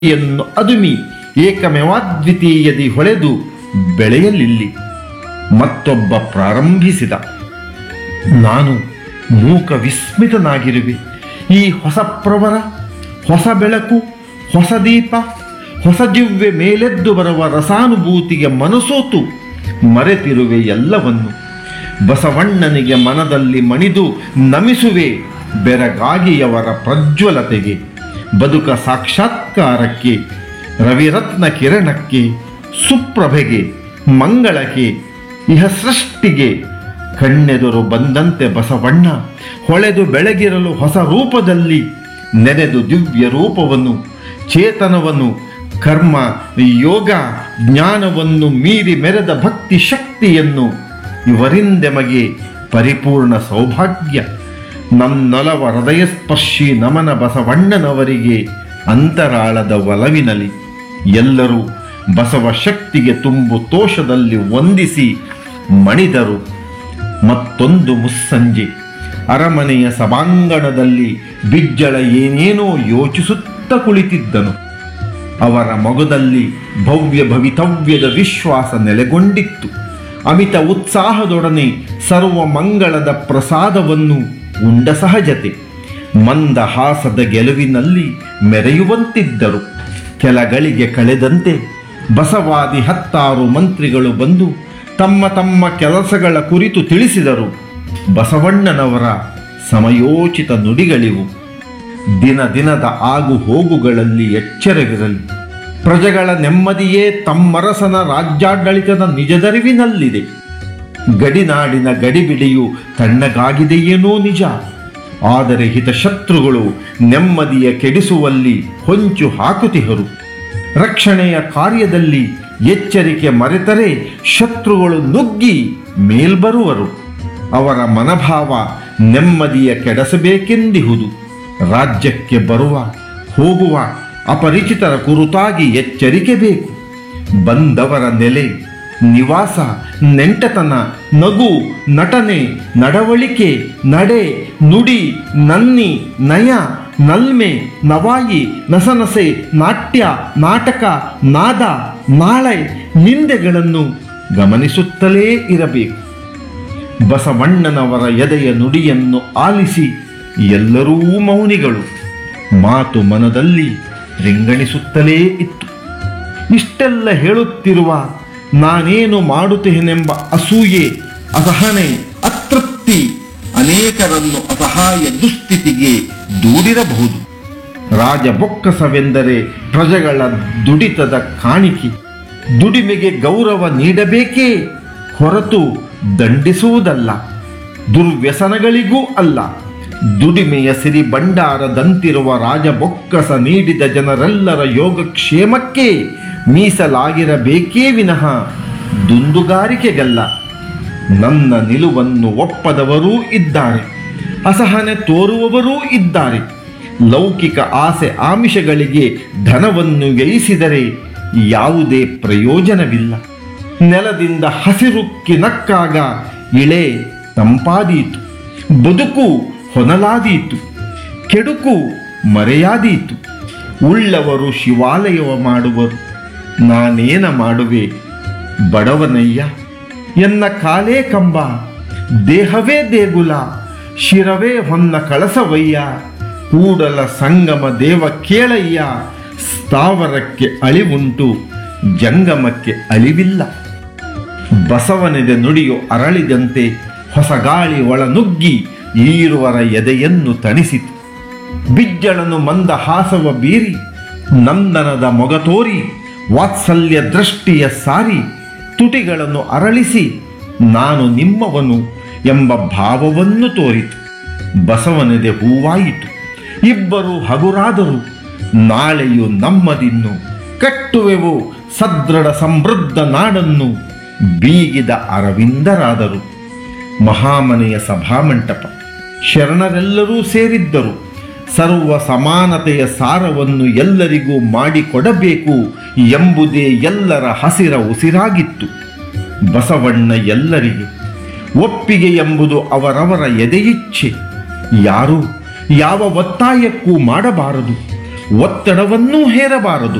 ಯನ್ನು ಅದುಮಿ ಏಕಮೇವಾದ್ವಿತೀಯದಿ ಹೊಳೆದು ಬೆಳೆಯಲಿಲ್ಲಿ ಮತ್ತೊಬ್ಬ ಪ್ರಾರಂಭಿಸಿದ ನಾನು ಮೂಕ ವಿಸ್ಮಿತನಾಗಿರುವೆ ಈ ಹೊಸ ಪ್ರವರ ಹೊಸ ಬೆಳಕು ಹೊಸ ದೀಪ ಹೊಸ ದಿವ್ಯ ಮೇಲೆದ್ದು ಬರುವ ರಸಾನುಭೂತಿಗೆ ಮನಸೋತು ಮರೆತಿರುವೆ ಎಲ್ಲವನ್ನು ಬಸವಣ್ಣನಿಗೆ ಮನದಲ್ಲಿ ಮಣಿದು ನಮಿಸುವೆ ಬೆರಗಾಗಿಯವರ ಪ್ರಜ್ವಲತೆಗೆ ಬದುಕ ಸಾಕ್ಷಾತ್ಕಾರಕ್ಕೆ ರವಿರತ್ನ ಕಿರಣಕ್ಕೆ ಸುಪ್ರಭೆಗೆ ಮಂಗಳಕ್ಕೆ ಇಹ ಸೃಷ್ಟಿಗೆ ಕಣ್ಣೆದುರು ಬಂದಂತೆ ಬಸವಣ್ಣ ಹೊಳೆದು ಬೆಳಗಿರಲು ಹೊಸ ರೂಪದಲ್ಲಿ ನೆನೆದು ದಿವ್ಯ ರೂಪವನ್ನು ಚೇತನವನ್ನು ಕರ್ಮ ಯೋಗ ಜ್ಞಾನವನ್ನು ಮೀರಿ ಮೆರೆದ ಭಕ್ತಿ ಶಕ್ತಿಯನ್ನು ಇವರಿಂದೆಮಗೆ ಪರಿಪೂರ್ಣ ಸೌಭಾಗ್ಯ ನನ್ನೊಲವ ಹೃದಯ ಸ್ಪರ್ಶಿ ನಮನ ಬಸವಣ್ಣನವರಿಗೆ ಅಂತರಾಳದ ಒಲವಿನಲಿ ಎಲ್ಲರೂ ಬಸವ ಶಕ್ತಿಗೆ ತುಂಬು ತೋಷದಲ್ಲಿ ವಂದಿಸಿ ಮಣಿದರು ಮತ್ತೊಂದು ಮುಸ್ಸಂಜೆ ಅರಮನೆಯ ಸಭಾಂಗಣದಲ್ಲಿ ಬಿಜ್ಜಳ ಏನೇನೋ ಯೋಚಿಸುತ್ತ ಕುಳಿತಿದ್ದನು ಅವರ ಮೊಗದಲ್ಲಿ ಭವ್ಯ ಭವಿತವ್ಯದ ವಿಶ್ವಾಸ ನೆಲೆಗೊಂಡಿತ್ತು ಅಮಿತ ಉತ್ಸಾಹದೊಡನೆ ಸರ್ವ ಮಂಗಳದ ಪ್ರಸಾದವನ್ನು ಉಂಡ ಸಹಜತೆ ಮಂದಹಾಸದ ಗೆಲುವಿನಲ್ಲಿ ಮೆರೆಯುವಂತಿದ್ದರು ಕೆಲಗಳಿಗೆ ಕಳೆದಂತೆ ಬಸವಾದಿ ಹತ್ತಾರು ಮಂತ್ರಿಗಳು ಬಂದು ತಮ್ಮ ತಮ್ಮ ಕೆಲಸಗಳ ಕುರಿತು ತಿಳಿಸಿದರು ಬಸವಣ್ಣನವರ ಸಮಯೋಚಿತ ನುಡಿಗಳಿವು ದಿನ ದಿನದ ಆಗು ಹೋಗುಗಳಲ್ಲಿ ಎಚ್ಚರವಿರಲಿ ಪ್ರಜೆಗಳ ನೆಮ್ಮದಿಯೇ ತಮ್ಮರಸನ ರಾಜ್ಯಾಡಳಿತದ ನಿಜದರಿವಿನಲ್ಲಿದೆ ಗಡಿನಾಡಿನ ಗಡಿಬಿಡಿಯು ತಣ್ಣಗಾಗಿದೆಯೇನೋ ನಿಜ ಆದರೆ ಹಿತಶತ್ರುಗಳು ನೆಮ್ಮದಿಯ ಕೆಡಿಸುವಲ್ಲಿ ಹೊಂಚು ಹಾಕುತಿಹರು ರಕ್ಷಣೆಯ ಕಾರ್ಯದಲ್ಲಿ ಎಚ್ಚರಿಕೆ ಮರೆತರೆ ಶತ್ರುಗಳು ನುಗ್ಗಿ ಮೇಲ್ಬರುವರು ಅವರ ಮನೋಭಾವ ನೆಮ್ಮದಿಯ ಕೆಡಿಸಬೇಕೆಂದಿಹುದು ರಾಜ್ಯಕ್ಕೆ ಬರುವ ಹೋಗುವ ಅಪರಿಚಿತರ ಕುರಿತಾಗಿ ಎಚ್ಚರಿಕೆ ಬೇಕು ಬಂದವರ ನೆಲೆ ನಿವಾಸ ನೆಂಟತನ ನಗು ನಟನೆ ನಡವಳಿಕೆ ನಡೆ ನುಡಿ ನನ್ನಿ ನಯ ನಲ್ಮೆ ನವಾಯಿ ನಸನಸೆ ನಾಟ್ಯ ನಾಟಕ ನಾದ ನಾಳೆ ನಿಂದೆಗಳನ್ನು ಗಮನಿಸುತ್ತಲೇ ಇರಬೇಕು ಬಸವಣ್ಣನವರ ಎದೆಯ ನುಡಿಯನ್ನು ಆಲಿಸಿ ಎಲ್ಲರೂ ಮೌನಿಗಳು ಮಾತು ಮನದಲ್ಲಿ ರಿಂಗಣಿಸುತ್ತಲೇ ಇತ್ತು ಇಷ್ಟೆಲ್ಲ ಹೇಳುತ್ತಿರುವ ನಾನೇನು ಮಾಡುತ್ತೇನೆಂಬ ಅಸೂಯೆ ಅಸಹನೆ ಅತೃಪ್ತಿ ಅನೇಕರನ್ನು ಅಸಹಾಯ ದುಸ್ಥಿತಿಗೆ ದೂಡಿರಬಹುದು ರಾಜಬೊಕ್ಕಸವೆಂದರೆ ಪ್ರಜೆಗಳ ದುಡಿತದ ಕಾಣಿಕೆ ದುಡಿಮೆಗೆ ಗೌರವ ನೀಡಬೇಕೇ ಹೊರತು ದಂಡಿಸುವುದಲ್ಲ ದುರ್ವ್ಯಸನಗಳಿಗೂ ಅಲ್ಲ ದುಡಿಮೆಯ ಸಿರಿ ಭಂಡಾರದಂತಿರುವ ರಾಜಬೊಕ್ಕಸ ನೀಡಿದ ಜನರೆಲ್ಲರ ಯೋಗಕ್ಷೇಮಕ್ಕೆ ಮೀಸಲಾಗಿರಬೇಕೇ ವಿನಃ ದುಂದುಗಾರಿಕೆಗಲ್ಲ ನನ್ನ ನಿಲುವನ್ನು ಒಪ್ಪದವರೂ ಇದ್ದಾರೆ ಅಸಹನೆ ತೋರುವವರೂ ಇದ್ದಾರೆ ಲೌಕಿಕ ಆಸೆ ಆಮಿಷಗಳಿಗೆ ಧನವನ್ನು ವ್ಯಯಿಸಿದರೆ ಯಾವುದೇ ಪ್ರಯೋಜನವಿಲ್ಲ ನೆಲದಿಂದ ಹಸಿರುಕ್ಕಿ ನಕ್ಕಾಗ ಇಳೆ ತಂಪಾದೀತು ಬದುಕು ಹೊನಲಾದೀತು ಕೆಡುಕು ಮರೆಯಾದೀತು ಉಳ್ಳವರು ಶಿವಾಲಯವ ಮಾಡುವರು ನಾನೇನ ಮಾಡುವೆ ಬಡವನಯ್ಯ ಎನ್ನ ಕಾಲೇ ಕಂಬ ದೇಹವೇ ದೇಗುಲ ಶಿರವೇ ಹೊನ್ನ ಕಳಸವಯ್ಯ ಕೂಡಲ ಸಂಗಮ ದೇವ ಕೇಳಯ್ಯ ಸ್ಥಾವರಕ್ಕೆ ಅಳಿವುಂಟು ಜಂಗಮಕ್ಕೆ ಅಳಿವಿಲ್ಲ ಬಸವನೆದೆ ನುಡಿಯು ಅರಳಿದಂತೆ ಹೊಸ ಗಾಳಿ ಒಳನುಗ್ಗಿ ಈರುವರ ಎದೆಯನ್ನು ತಣಿಸಿತು ಬಿಜ್ಜಳನು ಮಂದ ಹಾಸವ ಬೀರಿ ನಂದನದ ಮೊಗ ತೋರಿ ವಾತ್ಸಲ್ಯ ದೃಷ್ಟಿಯ ಸಾರಿ ತುಟಿಗಳನ್ನು ಅರಳಿಸಿ ನಾನು ನಿಮ್ಮವನು ಎಂಬ ಭಾವವನ್ನು ತೋರಿತು ಬಸವನೆದೆ ಹೂವಾಯಿತು ಇಬ್ಬರು ಹಗುರಾದರು ನಾಳೆಯು ನಮ್ಮದಿನ್ನು ಕಟ್ಟುವೆವು ಸದೃಢ ಸಮೃದ್ಧ ನಾಡನ್ನು ಬೀಗಿದ ಅರವಿಂದರಾದರು ಮಹಾಮನೆಯ ಸಭಾಮಂಟಪ ಶರಣರೆಲ್ಲರೂ ಸೇರಿದ್ದರು ಸರ್ವ ಸಮಾನತೆಯ ಸಾರವನ್ನು ಎಲ್ಲರಿಗೂ ಮಾಡಿಕೊಡಬೇಕು ಎಂಬುದೇ ಎಲ್ಲರ ಹಸಿರ ಉಸಿರಾಗಿತ್ತು ಬಸವಣ್ಣ ಎಲ್ಲರಿಗೆ ಒಪ್ಪಿಗೆ ಎಂಬುದು ಅವರವರ ಎದೆಯಿಚ್ಛೆ ಯಾರೂ ಯಾವ ಒತ್ತಾಯಕ್ಕೂ ಮಾಡಬಾರದು ಒತ್ತಡವನ್ನೂ ಹೇರಬಾರದು